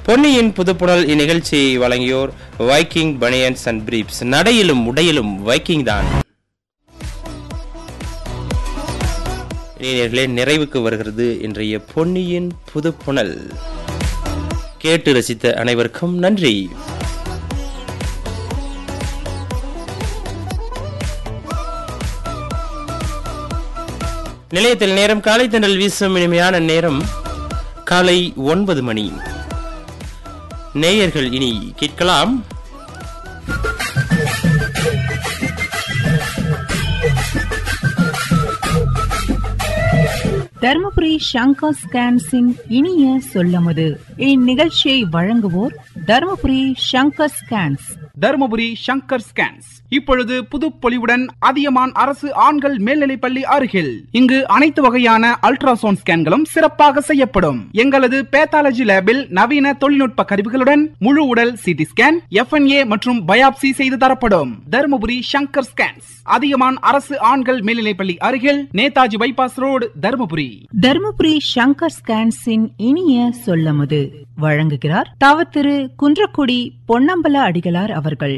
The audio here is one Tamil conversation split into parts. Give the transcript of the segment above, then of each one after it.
பொன்னியின் புதுப்புணல் இந்நிகழ்ச்சியை வழங்கியோர் வைக்கிங் பனியன்ஸ் அண்ட் பிரீப்ஸ் நடையிலும் உடையிலும் வைக்கிங் தான் நேயர்களே நிறைவுக்கு வருகிறது இன்றைய பொன்னியின் புதுப்புணல் கேட்டு ரசித்த அனைவருக்கும் நன்றி நிலையத்தில் நேரம் காலை தென்றல் வீசும் இனிமையான நேரம் காலை ஒன்பது மணி நேயர்கள் இனி கேட்கலாம் தருமபுரி சங்கர் ஸ்கேன்ஸின் இனிய சொல்லமுது இந்நிகழ்ச்சியை வழங்குவோர் தருமபுரி சங்கர் ஸ்கேன்ஸ் தருமபுரி சங்கர் ஸ்கேன்ஸ் இப்பொழுது புதுப்பொலிவுடன் அதியமான் அரசு ஆண்கள் மேல்நிலைப்பள்ளி அருகில் இங்கு அனைத்து வகையான அல்ட்ராசவுண்ட் ஸ்கேன்களும் சிறப்பாக செய்யப்படும் எங்களது பேத்தாலஜி லேபில் நவீன தொழில்நுட்ப கருவிகளுடன் முழு உடல் சிடி ஸ்கேன் எஃப்என்ஏ மற்றும் பயாப்சி செய்து தரப்படும் தருமபுரி சங்கர் ஸ்கேன்ஸ் அதியமான் அரசு ஆண்கள் மேல்நிலைப்பள்ளி அருகில் நேதாஜி பைபாஸ் ரோடு தருமபுரி தருமபுரி சங்கர் ஸ்கேன்ஸின் இனிய சொல்லமுது வழங்குகிறார் தவ திரு குன்றக்குடி பொன்னம்பல அடிகளார் அவர்கள்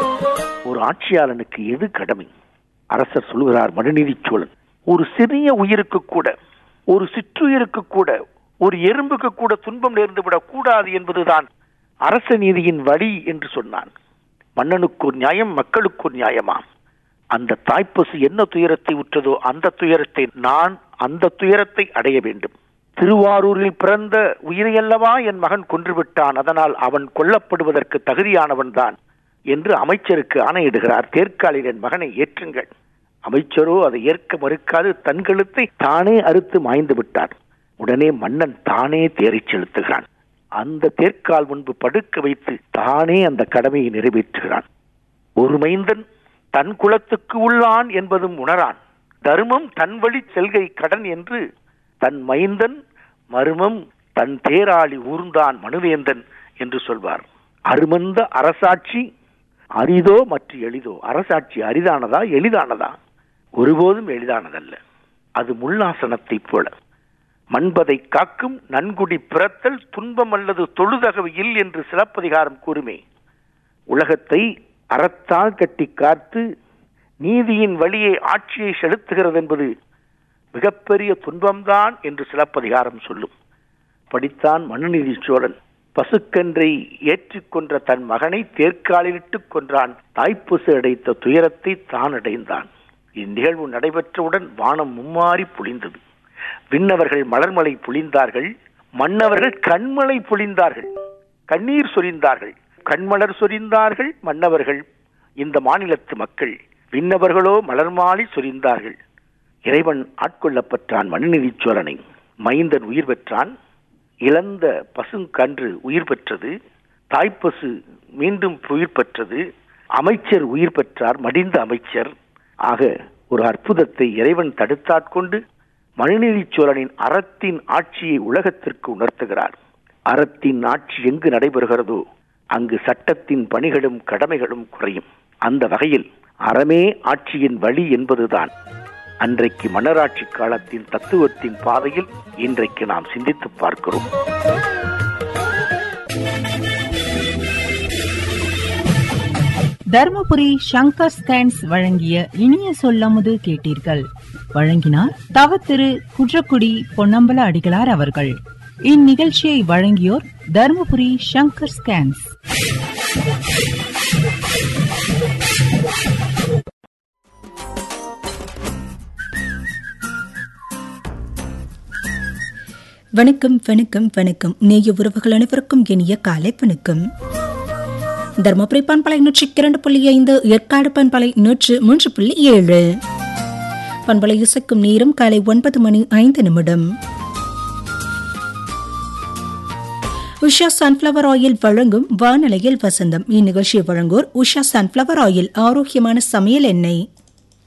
ஒரு ஆட்சியாளனுக்கு எது கடமை அரசர் சொல்கிறார் மனுநீதி சோழன் ஒரு சிறிய உயிருக்கு கூட ஒரு சிற்றுயிருக்கு கூட ஒரு எறும்புக்கு கூட துன்பம் நேர்ந்து விடக் கூடாது என்பதுதான் அரச நீதியின் வழி என்று சொன்னான் மன்னனுக்கு ஒரு நியாயம் மக்களுக்கு ஒரு நியாயமா அந்த தாய்ப்பசு என்ன துயரத்தை உற்றதோ அந்த துயரத்தை நான் அந்த துயரத்தை அடைய வேண்டும் திருவாரூரில் பிறந்த உயிரையல்லவா என் மகன் கொன்றுவிட்டான் அதனால் அவன் கொல்லப்படுவதற்கு தகுதியானவன் தான் என்று அமைச்சருக்கு ஆணையிடுகிறார் தேர்காலில் என் மகனை ஏற்றுங்கள் அமைச்சரோ அதை ஏற்க மறுக்காது தன் கழுத்தை தானே அறுத்து மாய்ந்து விட்டார் உடனே மன்னன் தானே தேரைச் செலுத்துகிறான் அந்த தேர்க்கால் முன்பு படுக்க வைத்து தானே அந்த கடமையை நிறைவேற்றுகிறான் ஒரு மைந்தன் தன் குலத்துக்கு உள்ளான் என்பதும் உணரான் தர்மம் தன் வழி செல்கை கடன் என்று தன் மைந்தன் மருமம் தன் தேராளி ஊர்ந்தான் மனுவேந்தன் என்று சொல்வார் அருமந்த அரசாட்சி அரிதோ மற்ற எளிதோ அரசாட்சி அரிதானதா எளிதானதா ஒருபோதும் எளிதானதல்ல அது முள்ளாசனத்தைப் போல மண்பதை காக்கும் நன்குடி பிறத்தல் துன்பம் அல்லது தொழுதகவு இல் என்று சிலப்பதிகாரம் கூறுமே உலகத்தை அறத்தால் கட்டி காத்து நீதியின் வழியே ஆட்சியை செலுத்துகிறது என்பது மிகப்பெரிய துன்பம்தான் என்று சிலப்பதிகாரம் சொல்லும் படித்தான் மனுநீதி சோழன் பசுக்கன்றை ஏற்றிக்கொன்ற தன் மகனை தேர்க்காலிலிட்டுக் கொன்றான் தாய்ப்பசு அடைத்த துயரத்தை தான் அடைந்தான் இந்நிகழ்வு நடைபெற்றவுடன் வானம் மும்மாறி பொழிந்தது விண்ணவர்கள் மலர்மலை பொழிந்தார்கள் மன்னவர்கள் கண்மலை பொழிந்தார்கள் கண்ணீர் சொரிந்தார்கள் கண்மலர் சொரிந்தார்கள் மன்னவர்கள் இந்த மாநிலத்து மக்கள் விண்ணவர்களோ மலர்மாலி சொரிந்தார்கள் இறைவன் ஆட்கொள்ளப்பட்டான் மனுநீதி சோழனை மைந்தன் உயிர் பெற்றான் இழந்த பசுங்கன்று உயிர் பெற்றது தாய்ப்பசு மீண்டும் உயிர் பெற்றது அமைச்சர் உயிர் பெற்றார் மடிந்த அமைச்சர் ஆக ஒரு அற்புதத்தை இறைவன் தடுத்தாட்கொண்டு மனுநீதி சோழனின் அறத்தின் ஆட்சியை உலகத்திற்கு உணர்த்துகிறார் அறத்தின் ஆட்சி எங்கு நடைபெறுகிறதோ அங்கு சட்டத்தின் பணிகளும் கடமைகளும் குறையும் அந்த வகையில் அறமே ஆட்சியின் வழி என்பதுதான் அன்றைக்கு மன்னராட்சி காலத்தின் தத்துவத்தின் பாதையில் இன்றைக்கு நாம் சிந்தித்து பார்க்கிறோம் தருமபுரி சங்கர் ஸ்கேன்ஸ் வழங்கிய இனிய சொல்லமுது கேட்டீர்கள் வழங்கினார் தவ திரு குன்றக்குடி பொன்னம்பல அடிகளார் அவர்கள் இந்நிகழ்ச்சியை வழங்கியோர் தருமபுரி சங்கர் ஸ்கேன்ஸ் வணக்கம் வணக்கம் வணக்கம் நேய உறவுகள் அனைவருக்கும் இனிய காலை வணக்கம் தர்மபுரி பண்பலை நூற்றி இரண்டு புள்ளி ஐந்து ஏற்காடு பண்பலை நூற்று மூன்று புள்ளி ஏழு பண்பலை இசைக்கும் நேரம் காலை ஒன்பது மணி ஐந்து நிமிடம் உஷா சன்ஃப்ளவர் ஆயில் வழங்கும் வானிலையில் வசந்தம் இந்நிகழ்ச்சியை வழங்குவோர் உஷா சன்ஃப்ளவர் ஆயில் ஆரோக்கியமான சமையல் எண்ணெய்